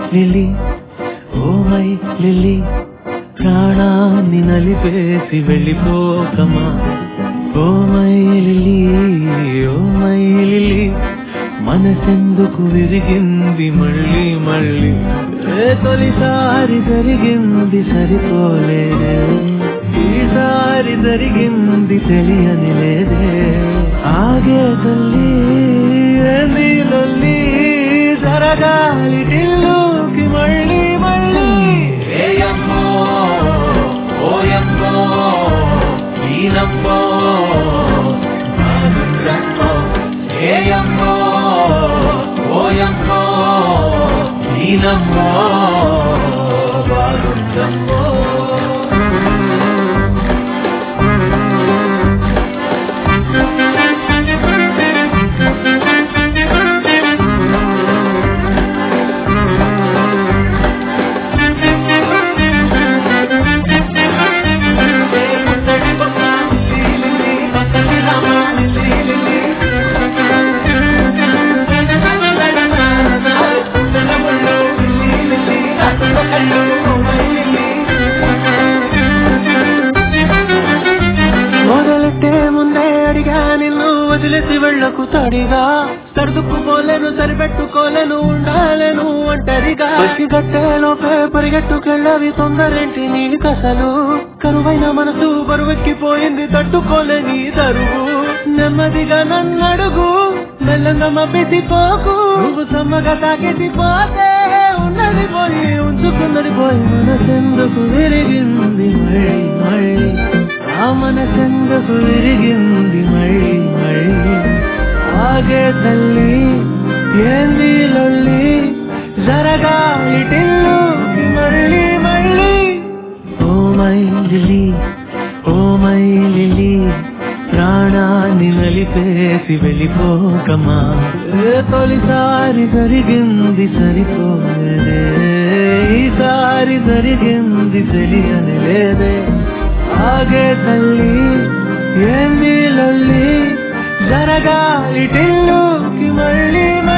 lily oh my Lily ప్రాణాన్ని నలిపేసి వెళ్ళిపోకమా oh my Lily oh my Lily మనసెందుకు విరిగింది మళ్ళీ మళ్ళీ ఏ తొలిసారి జరిగింది సరిపోలేదే ఈసారి జరిగింది తెలియని లేదే ఆగే తల్లి ఏంది లొల్లి జరగాలి టిల్లుకి మళ్ళీ మళ్ళీ ఏయమ్మో ఓయమ్మో ఈనమ్మో ఆనందమ్మో ఏయమ్మో ఓయమ్మో ఈనమ్మో బాగుందమ్మో మొదలెట్టే ముందే అడిగా నిన్ను వదిలేసి వెళ్ళకు తడిగా సర్దుకుపోలేను సరిపెట్టుకోలేను ఉండాలేను ఒంటరిగా పసిగట్టే లోపే పరిగెట్టుకెళ్ళవి తొందరేంటి నీకసలు కరువైన మనసు బరువెక్కిపోయింది తట్టుకోలేని తరువు నెమ్మదిగా నన్నడుగు మెల్లంగా మబ్బిసి పోకు నువ్వు సమ్మగా తాకేసి పోతే ఉన్నది పోయి ఉంచుకున్నది పోయి మనసెందుకు విరిగింది మళ్ళీ మళ్ళీ ఆ మనసెందుకు విరిగింది మళ్ళీ మళ్ళీ ఆగే తల్లి ఏంది లొల్లి జరగాలి టిల్లుకి మళ్ళీ మళ్ళీ oh my Lily oh my Lily ప్రాణాన్ని నలిపేసి వెళ్ళిపోకమా ఏ తొలిసారి జరిగింది సరిపోలేదే ఈసారి జరిగింది తెలియని లేదే ఆగే తల్లి ఏంది లొల్లి జరగాలి టిల్లుకి మళ్ళీ మళ్ళీ